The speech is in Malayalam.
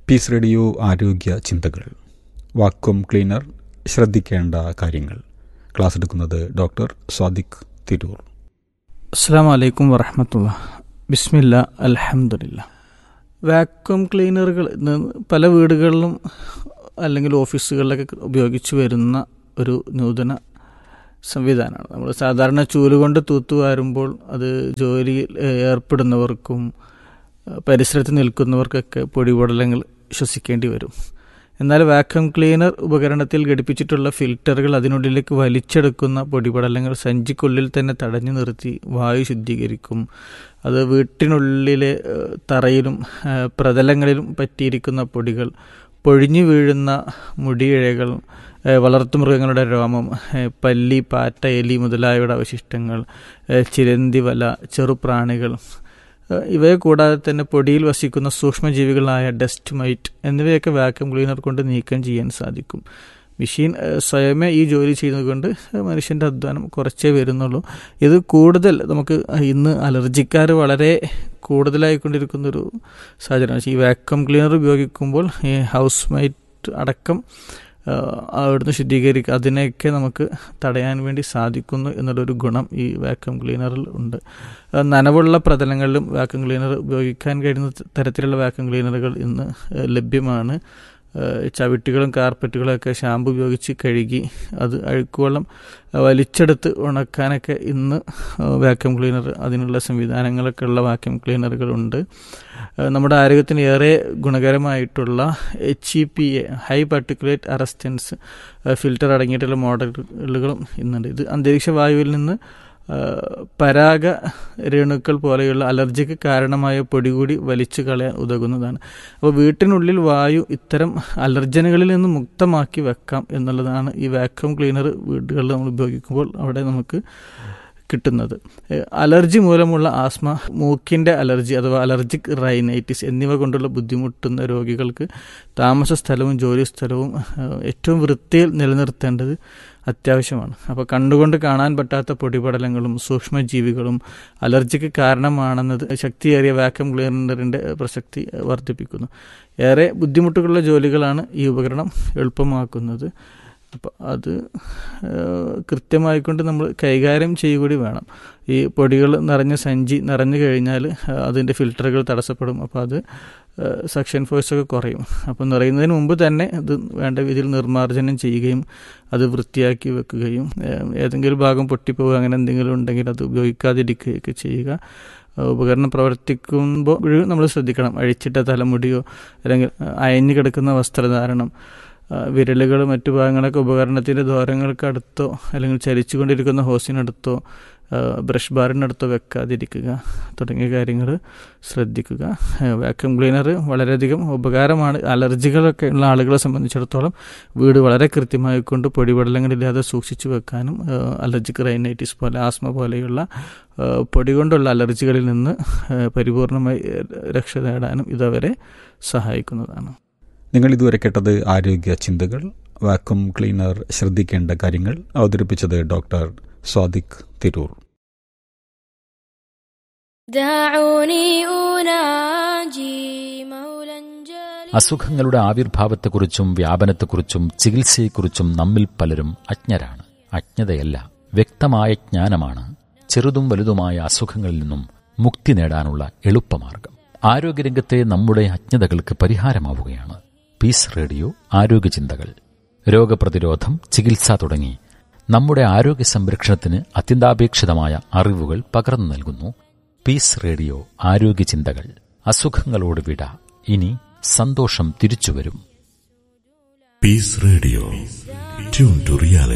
പീസ് റേഡിയോ ആരോഗ്യ ചിന്തകൾ വാക്വം ക്ലീനർ ശ്രദ്ധിക്കേണ്ട കാര്യങ്ങൾ ക്ലാസ് എടുക്കുന്നത് ഡോക്ടർ സ്വാദിഖ് തിരൂർ അസ്സാം വലൈക്കും വറഹമത്തുള്ള ബിസ്മില്ല അലഹമുല്ല വാക്വം ക്ലീനറുകൾ ഇന്ന് പല വീടുകളിലും അല്ലെങ്കിൽ ഓഫീസുകളിലൊക്കെ ഉപയോഗിച്ച് വരുന്ന ഒരു നൂതന സംവിധാനമാണ് നമ്മൾ സാധാരണ ചൂലുകൊണ്ട് തൂത്തുവാരുമ്പോൾ അത് ജോലിയിൽ ഏർപ്പെടുന്നവർക്കും പരിസരത്ത് നിൽക്കുന്നവർക്കൊക്കെ പൊടിപടലങ്ങൾ ശ്വസിക്കേണ്ടി വരും എന്നാൽ വാക്വം ക്ലീനർ ഉപകരണത്തിൽ ഘടിപ്പിച്ചിട്ടുള്ള ഫിൽറ്ററുകൾ അതിനുള്ളിലേക്ക് വലിച്ചെടുക്കുന്ന പൊടിപടലങ്ങൾ സഞ്ചിക്കുള്ളിൽ തന്നെ തടഞ്ഞു നിർത്തി വായു ശുദ്ധീകരിക്കും അത് വീട്ടിനുള്ളിലെ തറയിലും പ്രതലങ്ങളിലും പറ്റിയിരിക്കുന്ന പൊടികൾ പൊഴിഞ്ഞു വീഴുന്ന മുടിയിഴകൾ വളർത്തുമൃഗങ്ങളുടെ രോമം പല്ലി പാറ്റ എലി മുതലായവയുടെ അവശിഷ്ടങ്ങൾ ചിരന്തി വല ചെറുപ്രാണികൾ ഇവയെ കൂടാതെ തന്നെ പൊടിയിൽ വസിക്കുന്ന സൂക്ഷ്മജീവികളായ ഡസ്റ്റ് മൈറ്റ് എന്നിവയൊക്കെ വാക്യൂം ക്ലീനർ കൊണ്ട് നീക്കം ചെയ്യാൻ സാധിക്കും മെഷീൻ സ്വയമേ ഈ ജോലി ചെയ്യുന്നതുകൊണ്ട് മനുഷ്യൻ്റെ അധ്വാനം കുറച്ചേ വരുന്നുള്ളൂ ഇത് കൂടുതൽ നമുക്ക് ഇന്ന് അലർജിക്കാർ വളരെ കൂടുതലായിക്കൊണ്ടിരിക്കുന്നൊരു സാഹചര്യമാണ് ഈ വാക്യൂം ക്ലീനർ ഉപയോഗിക്കുമ്പോൾ ഈ ഹൗസ് മൈറ്റ് അടക്കം അവിടുന്ന് ശുദ്ധീകരിക്കുക അതിനെയൊക്കെ നമുക്ക് തടയാൻ വേണ്ടി സാധിക്കുന്നു എന്നുള്ളൊരു ഗുണം ഈ വാക്യൂം ക്ലീനറിൽ ഉണ്ട് നനവുള്ള പ്രതലങ്ങളിലും വാക്യൂം ക്ലീനർ ഉപയോഗിക്കാൻ കഴിയുന്ന തരത്തിലുള്ള വാക്യൂം ക്ലീനറുകൾ ഇന്ന് ലഭ്യമാണ് ചവിട്ടികളും കാർപ്പറ്റുകളും ഒക്കെ ഷാമ്പു ഉപയോഗിച്ച് കഴുകി അത് അഴുക്കുവെള്ളം വലിച്ചെടുത്ത് ഉണക്കാനൊക്കെ ഇന്ന് വാക്യൂം ക്ലീനർ അതിനുള്ള സംവിധാനങ്ങളൊക്കെ ഉള്ള വാക്യൂം ക്ലീനറുകളുണ്ട് നമ്മുടെ ആരോഗ്യത്തിന് ഏറെ ഗുണകരമായിട്ടുള്ള H E P A high particulate arrestance filter അടങ്ങിയിട്ടുള്ള മോഡലുകളും ഇന്നുണ്ട് ഇത് അന്തരീക്ഷ വായുവിൽ നിന്ന് പരാഗ രേണുക്കൾ പോലെയുള്ള അലർജിക്ക് കാരണമായ പൊടി കൂടി വലിച്ചു കളയാൻ ഉതകുന്നതാണ് അപ്പോൾ വീട്ടിനുള്ളിൽ വായു ഇത്തരം അലർജനുകളിൽ നിന്ന് മുക്തമാക്കി വെക്കാം എന്നുള്ളതാണ് ഈ വാക്യൂം ക്ലീനർ വീടുകളിൽ നമ്മൾ ഉപയോഗിക്കുമ്പോൾ അവിടെ നമുക്ക് കിട്ടുന്നത് അലർജി മൂലമുള്ള ആസ്മ മൂക്കിൻ്റെ അലർജി അഥവാ അലർജിക് റൈനൈറ്റിസ് എന്നിവ കൊണ്ടുള്ള ബുദ്ധിമുട്ടുന്ന രോഗികൾക്ക് താമസ സ്ഥലവും ജോലി സ്ഥലവും ഏറ്റവും വൃത്തിയിൽ നിലനിർത്തേണ്ടത് അത്യാവശ്യമാണ് അപ്പോൾ കണ്ടുകൊണ്ട് കാണാൻ പറ്റാത്ത പൊടിപടലങ്ങളും സൂക്ഷ്മജീവികളും അലർജിക്ക് കാരണമാണെന്നത് ശക്തിയേറിയ വാക്യൂം ക്ലീനറിൻ്റെ പ്രസക്തി വർദ്ധിപ്പിക്കുന്നു ഏറെ ബുദ്ധിമുട്ടുകളുള്ള ജോലികളാണ് ഈ ഉപകരണം എളുപ്പമാക്കുന്നത് അപ്പോൾ അത് കൃത്യമായിക്കൊണ്ട് നമ്മൾ കൈകാര്യം ചെയ്യുകൂടി വേണം ഈ പൊടികൾ നിറഞ്ഞ സഞ്ചി നിറഞ്ഞു കഴിഞ്ഞാൽ അതിൻ്റെ ഫിൽറ്ററുകൾ തടസ്സപ്പെടും അപ്പോൾ അത് സക്ഷൻ ഫോഴ്സൊക്കെ കുറയും അപ്പോൾ നിറയുന്നതിന് മുമ്പ് തന്നെ അത് വേണ്ട രീതിയിൽ നിർമ്മാർജ്ജനം ചെയ്യുകയും അത് വൃത്തിയാക്കി വെക്കുകയും ഏതെങ്കിലും ഭാഗം പൊട്ടിപ്പോവുക അങ്ങനെ എന്തെങ്കിലും ഉണ്ടെങ്കിൽ അത് ഉപയോഗിക്കാതിരിക്കുകയൊക്കെ ചെയ്യുക ഉപകരണം പ്രവർത്തിക്കുമ്പോൾ നമ്മൾ ശ്രദ്ധിക്കണം അഴിച്ചിട്ട തലമുടിയോ അല്ലെങ്കിൽ അയഞ്ഞു കിടക്കുന്ന വസ്ത്രധാരണം വിരലുകൾ മറ്റു ഭാഗങ്ങളൊക്കെ ഉപകരണത്തിൻ്റെ ദ്വാരങ്ങൾക്കടുത്തോ അല്ലെങ്കിൽ ചലിച്ചുകൊണ്ടിരിക്കുന്ന ഹോസിനടുത്തോ ബ്രഷ് ബാറിനടുത്തോ വെക്കാതിരിക്കുക തുടങ്ങിയ കാര്യങ്ങൾ ശ്രദ്ധിക്കുക വാക്യൂം ക്ലീനർ വളരെയധികം ഉപകാരമാണ് അലർജികളൊക്കെ ഉള്ള ആളുകളെ സംബന്ധിച്ചിടത്തോളം വീട് വളരെ കൃത്യമായി കൊണ്ട് പൊടിപടലങ്ങളില്ലാതെ സൂക്ഷിച്ചു വെക്കാനും അലർജിക് റൈനൈറ്റിസ് പോലെ ആസ്മ പോലെയുള്ള പൊടി കൊണ്ടുള്ള അലർജികളിൽ നിന്ന് പരിപൂർണമായി രക്ഷ നേടാനും ഇതവരെ സഹായിക്കുന്നതാണ് നിങ്ങൾ ഇതുവരെ കേട്ടത് ആരോഗ്യ ചിന്തകൾ വാക്വം ക്ലീനർ ശ്രദ്ധിക്കേണ്ട കാര്യങ്ങൾ അവതരിപ്പിച്ചത് ഡോക്ടർ സ്വാദിഖ് തിരൂർ അസുഖങ്ങളുടെ ആവിർഭാവത്തെക്കുറിച്ചും വ്യാപനത്തെക്കുറിച്ചും ചികിത്സയെക്കുറിച്ചും നമ്മിൽ പലരും അജ്ഞരാണ് അജ്ഞതയല്ല വ്യക്തമായ ജ്ഞാനമാണ് ചെറുതും വലുതുമായ അസുഖങ്ങളിൽ നിന്നും മുക്തി നേടാനുള്ള എളുപ്പമാർഗം ആരോഗ്യരംഗത്തെ നമ്മുടെ അജ്ഞതകൾക്ക് പരിഹാരമാവുകയാണ് പീസ് റേഡിയോ ആരോഗ്യചിന്തകൾ രോഗപ്രതിരോധം ചികിത്സ തുടങ്ങി നമ്മുടെ ആരോഗ്യ സംരക്ഷണത്തിന് അത്യന്താപേക്ഷിതമായ അറിവുകൾ പകർന്നു നൽകുന്നു പീസ് റേഡിയോ ആരോഗ്യചിന്തകൾ അസുഖങ്ങളോട് വിട ഇനി സന്തോഷം തിരിച്ചുവരും peace radio tune to reality